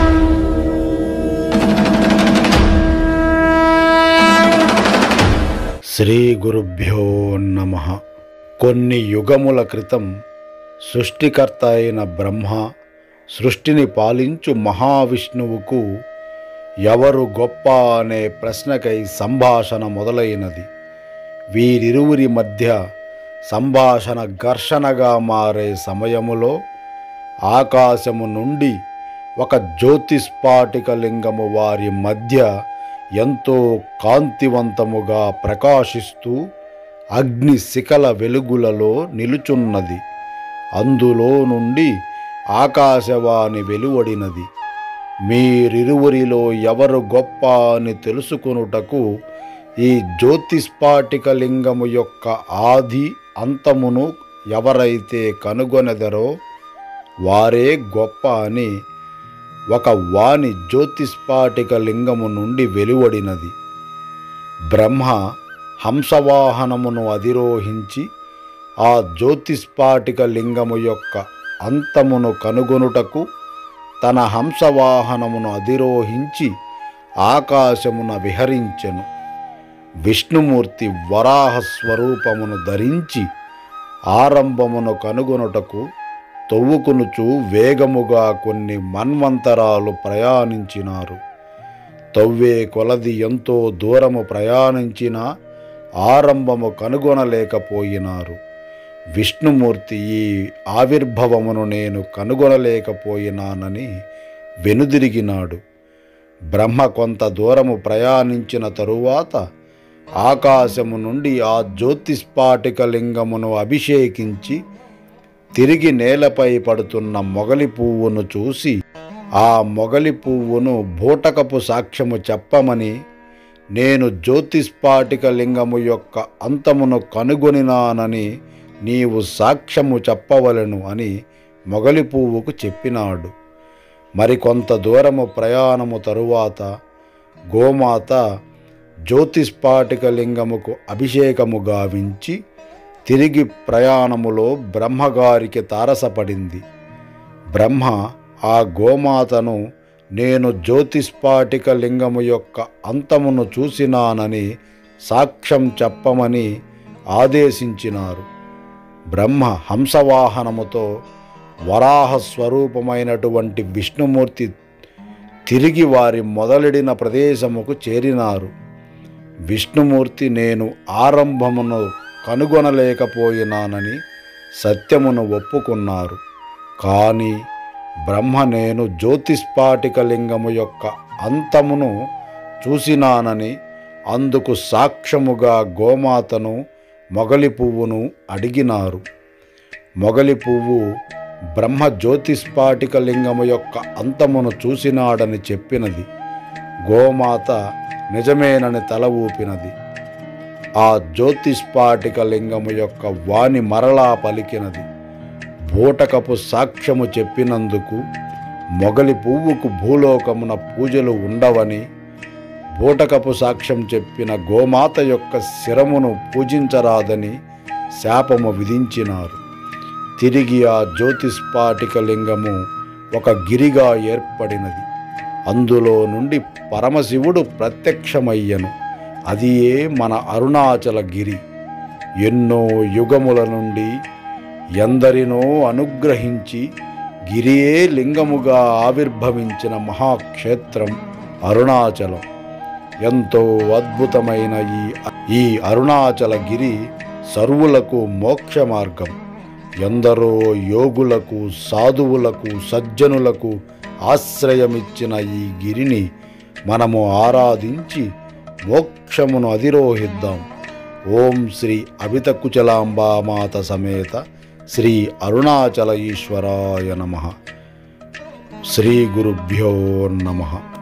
శ్రీ గురుభ్యో నమ కొన్ని యుగముల క్రితం సృష్టికర్త అయిన బ్రహ్మ సృష్టిని పాలించు మహావిష్ణువుకు ఎవరు గొప్ప అనే ప్రశ్నకై సంభాషణ మొదలైనది వీరిరువురి మధ్య సంభాషణ ఘర్షణగా మారే సమయములో ఆకాశము నుండి ఒక జ్యోతిస్పాటిక లింగము వారి మధ్య ఎంతో కాంతివంతముగా ప్రకాశిస్తూ అగ్ని శిఖల వెలుగులలో నిలుచున్నది అందులో నుండి ఆకాశవాణి వెలువడినది మీరిరువురిలో ఎవరు గొప్ప అని తెలుసుకొనుటకు ఈ జ్యోతిస్పాటిక లింగము యొక్క ఆది అంతమును ఎవరైతే కనుగొనెదరో వారే గొప్ప అని ఒక వాణి జ్యోతిస్పాటిక లింగము నుండి వెలువడినది బ్రహ్మ హంసవాహనమును అధిరోహించి ఆ జ్యోతిస్పాటిక లింగము యొక్క అంతమును కనుగొనుటకు తన హంసవాహనమును అధిరోహించి ఆకాశమున విహరించెను విష్ణుమూర్తి వరాహ స్వరూపమును ధరించి ఆరంభమును కనుగొనుటకు తవ్వుకునుచు వేగముగా కొన్ని మన్వంతరాలు ప్రయాణించినారు తవ్వే కొలది ఎంతో దూరము ప్రయాణించినా ఆరంభము కనుగొనలేకపోయినారు విష్ణుమూర్తి ఈ ఆవిర్భవమును నేను కనుగొనలేకపోయినానని వెనుదిరిగినాడు బ్రహ్మ కొంత దూరము ప్రయాణించిన తరువాత ఆకాశము నుండి ఆ జ్యోతిస్పాటిక లింగమును అభిషేకించి తిరిగి నేలపై పడుతున్న మొగలి పువ్వును చూసి ఆ మొగలి పువ్వును బూటకపు సాక్ష్యము చెప్పమని నేను జ్యోతిస్పాటిక లింగము యొక్క అంతమును కనుగొనినానని నీవు సాక్ష్యము చెప్పవలను అని మొగలి పువ్వుకు చెప్పినాడు మరికొంత దూరము ప్రయాణము తరువాత గోమాత జ్యోతిస్పాటిక లింగముకు అభిషేకము గావించి తిరిగి ప్రయాణములో బ్రహ్మగారికి తారసపడింది బ్రహ్మ ఆ గోమాతను నేను జ్యోతిస్పాటిక లింగము యొక్క అంతమును చూసినానని సాక్ష్యం చెప్పమని ఆదేశించినారు బ్రహ్మ హంసవాహనముతో వరాహ స్వరూపమైనటువంటి విష్ణుమూర్తి తిరిగి వారి మొదలెడిన ప్రదేశముకు చేరినారు విష్ణుమూర్తి నేను ఆరంభమును కనుగొనలేకపోయినానని సత్యమును ఒప్పుకున్నారు కానీ బ్రహ్మ నేను జ్యోతిస్పాటిక లింగము యొక్క అంతమును చూసినానని అందుకు సాక్ష్యముగా గోమాతను మొగలి పువ్వును అడిగినారు మొగలి పువ్వు బ్రహ్మ జ్యోతిస్పాటిక లింగము యొక్క అంతమును చూసినాడని చెప్పినది గోమాత నిజమేనని తల ఊపినది ఆ జ్యోతిస్పాటిక లింగము యొక్క వాణి మరలా పలికినది బూటకపు సాక్ష్యము చెప్పినందుకు మొగలి పువ్వుకు భూలోకమున పూజలు ఉండవని బూటకపు సాక్ష్యం చెప్పిన గోమాత యొక్క శిరమును పూజించరాదని శాపము విధించినారు తిరిగి ఆ జ్యోతిస్పాటిక లింగము ఒక గిరిగా ఏర్పడినది అందులో నుండి పరమశివుడు ప్రత్యక్షమయ్యను అది ఏ మన అరుణాచల గిరి ఎన్నో యుగముల నుండి ఎందరినో అనుగ్రహించి గిరియే లింగముగా ఆవిర్భవించిన మహాక్షేత్రం అరుణాచలం ఎంతో అద్భుతమైన ఈ ఈ అరుణాచల గిరి సర్వులకు మోక్ష మార్గం ఎందరో యోగులకు సాధువులకు సజ్జనులకు ఆశ్రయమిచ్చిన ఈ గిరిని మనము ఆరాధించి మోక్షమును అధిరోహిద్దాం ఓం శ్రీ అభితకుచలాంబామాత సమేత శ్రీ అరుణాచల ఈశ్వరాయ నమ శ్రీ గురుభ్యో నమః